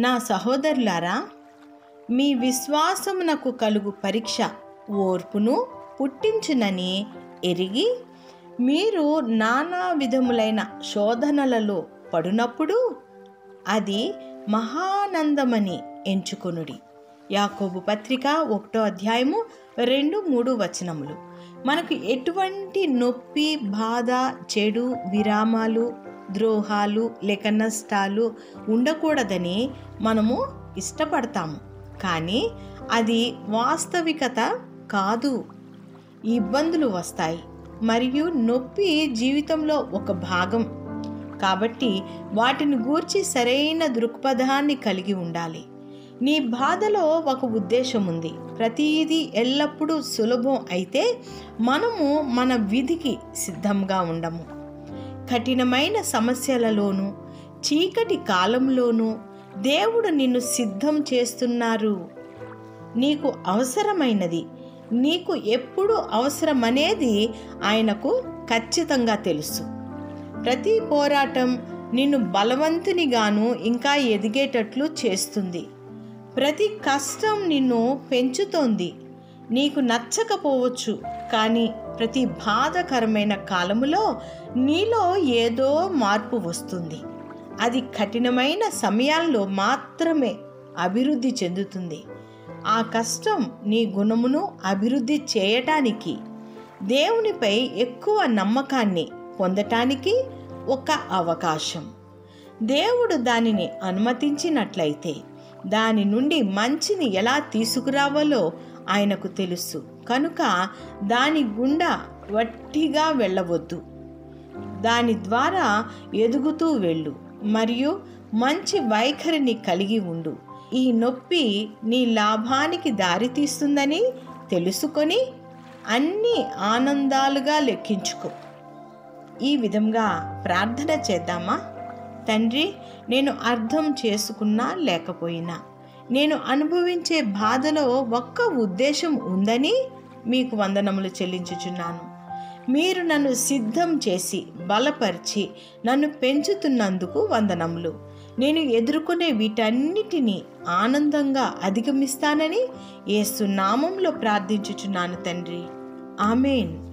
నా సహోదరులారా మీ విశ్వాసమునకు కలుగు పరీక్ష ఓర్పును పుట్టించునని ఎరిగి మీరు నానా విధములైన శోధనలలో పడునప్పుడు అది మహానందమని ఎంచుకొనుడి యాకోబు పత్రిక ఒకటో అధ్యాయము రెండు మూడు వచనములు మనకు ఎటువంటి నొప్పి బాధ చెడు విరామాలు ద్రోహాలు లేక నష్టాలు ఉండకూడదని మనము ఇష్టపడతాము కానీ అది వాస్తవికత కాదు ఇబ్బందులు వస్తాయి మరియు నొప్పి జీవితంలో ఒక భాగం కాబట్టి వాటిని గూర్చి సరైన దృక్పథాన్ని కలిగి ఉండాలి నీ బాధలో ఒక ఉద్దేశం ఉంది ప్రతిదీ ఎల్లప్పుడూ సులభం అయితే మనము మన విధికి సిద్ధంగా ఉండము కఠినమైన సమస్యలలోనూ చీకటి కాలంలోనూ దేవుడు నిన్ను సిద్ధం చేస్తున్నారు నీకు అవసరమైనది నీకు ఎప్పుడు అవసరమనేది ఆయనకు ఖచ్చితంగా తెలుసు ప్రతి పోరాటం నిన్ను బలవంతునిగాను ఇంకా ఎదిగేటట్లు చేస్తుంది ప్రతి కష్టం నిన్ను పెంచుతోంది నీకు నచ్చకపోవచ్చు కానీ ప్రతి బాధకరమైన కాలములో నీలో ఏదో మార్పు వస్తుంది అది కఠినమైన సమయాల్లో మాత్రమే అభివృద్ధి చెందుతుంది ఆ కష్టం నీ గుణమును అభివృద్ధి చేయటానికి దేవునిపై ఎక్కువ నమ్మకాన్ని పొందటానికి ఒక అవకాశం దేవుడు దానిని అనుమతించినట్లయితే దాని నుండి మంచిని ఎలా తీసుకురావాలో ఆయనకు తెలుసు కనుక దాని గుండా వట్టిగా వెళ్ళవద్దు దాని ద్వారా ఎదుగుతూ వెళ్ళు మరియు మంచి వైఖరిని కలిగి ఉండు ఈ నొప్పి నీ లాభానికి దారితీస్తుందని తెలుసుకొని అన్ని ఆనందాలుగా లెక్కించుకో ఈ విధంగా ప్రార్థన చేద్దామా తండ్రి నేను అర్థం చేసుకున్నా లేకపోయినా నేను అనుభవించే బాధలో ఒక్క ఉద్దేశం ఉందని మీకు వందనములు చెల్లించుచున్నాను మీరు నన్ను సిద్ధం చేసి బలపరిచి నన్ను పెంచుతున్నందుకు వందనములు నేను ఎదుర్కొనే వీటన్నిటినీ ఆనందంగా అధిగమిస్తానని ఏసు నామంలో ప్రార్థించుచున్నాను తండ్రి ఆమెన్